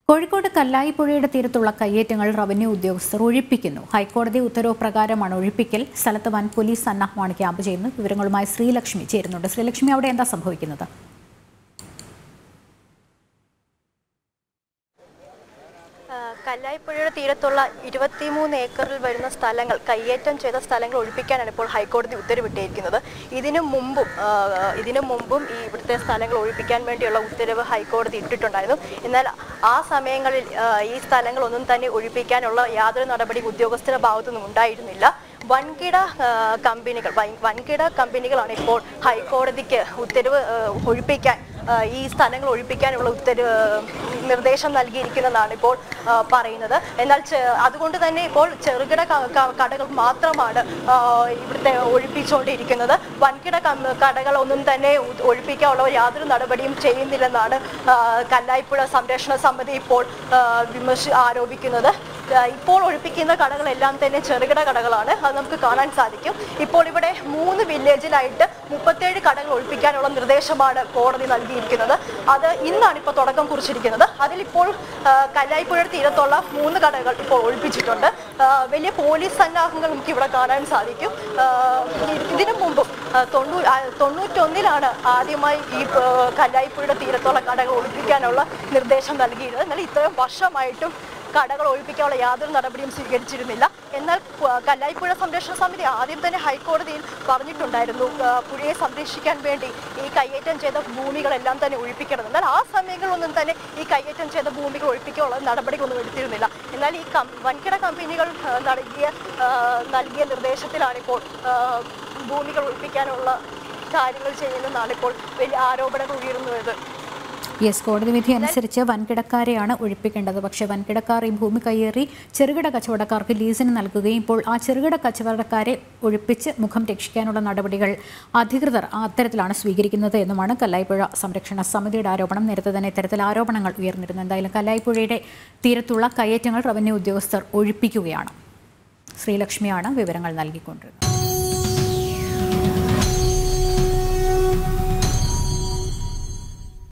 കോഴിക്കോട് കല്ലായിപ്പുഴയുടെ തീരത്തുള്ള കയ്യേറ്റങ്ങൾ റവന്യൂ ഉദ്യോഗസ്ഥർ ഒഴിപ്പിക്കുന്നു ഹൈക്കോടതി ഉത്തരവ് പ്രകാരമാണ് ഒഴിപ്പിക്കൽ സ്ഥലത്ത് വൻ പോലീസ് സന്നാഹമാണ് ക്യാമ്പ് ചെയ്യുന്നത് വിവരങ്ങളുമായി ശ്രീലക്ഷ്മി ചേരുന്നുണ്ട് ശ്രീലക്ഷ്മി അവിടെ എന്താ സംഭവിക്കുന്നത് ആ, കല്ലായിപ്പുഴയുടെ തീരത്തുള്ള ഇരുപത്തിമൂന്ന് ഏക്കറിൽ വരുന്ന സ്ഥലങ്ങൾ കയ്യേറ്റം ചെയ്ത സ്ഥലങ്ങൾ ഒഴിപ്പിക്കാനാണ് ഇപ്പോൾ ഹൈക്കോടതി ഉത്തരവിട്ടിരിക്കുന്നത് ഇതിനു മുമ്പും ആ, ഇതിനു മുമ്പും ഈ ഇവിടുത്തെ സ്ഥലങ്ങൾ ഒഴിപ്പിക്കാൻ വേണ്ടിയുള്ള ഉത്തരവ് ഹൈക്കോടതി ഇട്ടിട്ടുണ്ടായിരുന്നു എന്നാൽ ആ സമയങ്ങളിൽ ആ, ഈ സ്ഥലങ്ങളൊന്നും തന്നെ ഒഴിപ്പിക്കാനുള്ള യാതൊരു നടപടി ഉദ്യോഗസ്ഥരുടെ ഭാഗത്തുനിന്നും ഉണ്ടായിരുന്നില്ല വൻകിട ആ, കമ്പനികൾ വൻ- വൻകിട കമ്പനികളാണ് ഇപ്പോൾ ഹൈക്കോടതിക്ക് ഉത്തരവ് ആ, ഒഴിപ്പിക്കാൻ ആ, ഈ സ്ഥലങ്ങൾ ഒഴിപ്പിക്കാനുള്ള ഉത്തരവ് നിർദ്ദേശം നൽകിയിരിക്കുന്നതാണ് ഇപ്പോൾ ആ, പറയുന്നത് എന്നാൽ ചെ- അതുകൊണ്ട് തന്നെ ഇപ്പോൾ ചെറുകിട ക- ക- കടകൾ മാത്രമാണ് ആ, ഇവിടുത്തെ ഒഴിപ്പിച്ചുകൊണ്ടിരിക്കുന്നത് വൻകിട കം- കടകളൊന്നും തന്നെ ഉ- ഒഴിപ്പിക്കാനുള്ള യാതൊരു നടപടിയും ചെയ്യുന്നില്ലെന്നാണ് ആ, കല്ലായിപ്പുഴ സംരക്ഷണ സമിതി ഇപ്പോൾ ആ, വിമർശി ആരോപിക്കുന്നത് ആ, ഇപ്പോൾ ഒഴിപ്പിക്കുന്ന കടകളെല്ലാം തന്നെ ചെറുകിട കടകളാണ് അത് നമുക്ക് കാണാൻ സാധിക്കും ഇപ്പോൾ ഇവിടെ മൂന്ന് വില്ലേജിലായിട്ട് മുപ്പത്തേഴ് കടകൾ ഒഴിപ്പിക്കാനുള്ള നിർദ്ദേശമാണ് കോടതി നൽകിയിരിക്കുന്നത് അത് ഇന്നാണ് ഇപ്പോൾ തുടക്കം കുറിച്ചിരിക്കുന്നത് അതിലിപ്പോൾ ആ, കല്ലായിപ്പുഴ തീരത്തുള്ള മൂന്ന് കടകൾ ഇപ്പോൾ ഒഴിപ്പിച്ചിട്ടുണ്ട് ആ, വലിയ പോലീസ് സന്നാഹങ്ങൾ നമുക്ക് ഇവിടെ കാണാൻ സാധിക്കും ആ, ഇ- ഇതിനു മുമ്പും ആ, തൊണ്ണൂ ആ, തൊണ്ണൂറ്റൊന്നിലാണ് ആദ്യമായി ഈ ആ, കല്ലായിപ്പുഴയുടെ തീരത്തുള്ള കടകൾ ഒഴിപ്പിക്കാനുള്ള നിർദ്ദേശം നൽകിയിരുന്നത് എന്നാൽ ഇത്രയും വർഷമായിട്ടും കടകൾ ഒഴിപ്പിക്കാനുള്ള യാതൊരു നടപടിയും സ്വീകരിച്ചിരുന്നില്ല എന്നാൽ പ- കല്ലായിപ്പുഴ സംരക്ഷണ സമിതി ആദ്യം തന്നെ ഹൈക്കോടതിയിൽ പറഞ്ഞിട്ടുണ്ടായിരുന്നു ആ, പുഴയെ സംരക്ഷിക്കാൻ വേണ്ടി ഈ കയ്യേറ്റം ചെയ്ത ഭൂമികളെല്ലാം തന്നെ ഒഴിപ്പിക്കണം എന്നാൽ ആ സമയങ്ങളിലൊന്നും തന്നെ ഈ കയ്യേറ്റം ചെയ്ത ഭൂമികൾ ഒഴിപ്പിക്കാനുള്ള നടപടികളൊന്നും എടുത്തിരുന്നില്ല എന്നാൽ ഈ കം വൻകിട കമ്പനികൾ ആ, നൽകിയ ആ, നൽകിയ നിർദ്ദേശത്തിലാണ് ഇപ്പോൾ ആ, ഭൂമികൾ ഒഴിപ്പിക്കാനുള്ള കാര്യങ്ങൾ ചെയ്യുന്നതെന്നാണ് ഇപ്പോൾ വലിയ ആരോപണങ്ങൾ ഉയർന്നു യെസ് കോടതി വിധി അനുസരിച്ച് വൻകിടക്കാരെയാണ് ഒഴിപ്പിക്കേണ്ടത് പക്ഷേ വൻകിടക്കാർ ഈ ഭൂമി കയ്യേറി ചെറുകിട കച്ചവടക്കാർക്ക് ലീസിന് നൽകുകയും ഇപ്പോൾ ആ ചെറുകിട കച്ചവടക്കാരെ ഒഴിപ്പിച്ച് മുഖം രക്ഷിക്കാനുള്ള നടപടികൾ അധികൃതർ അത്തരത്തിലാണ് സ്വീകരിക്കുന്നത് എന്നുമാണ് കല്ലായിപ്പുഴ സംരക്ഷണ സമിതിയുടെ ആരോപണം നേരത്തെ തന്നെ ഇത്തരത്തിൽ ആരോപണങ്ങൾ ഉയർന്നിരുന്നു എന്തായാലും കല്ലായിപ്പുഴയുടെ തീരത്തുള്ള കയ്യേറ്റങ്ങൾ റവന്യൂ ഉദ്യോഗസ്ഥർ ഒഴിപ്പിക്കുകയാണ് ശ്രീലക്ഷ്മിയാണ് വിവരങ്ങൾ നൽകിക്കൊണ്ടിരുന്നത്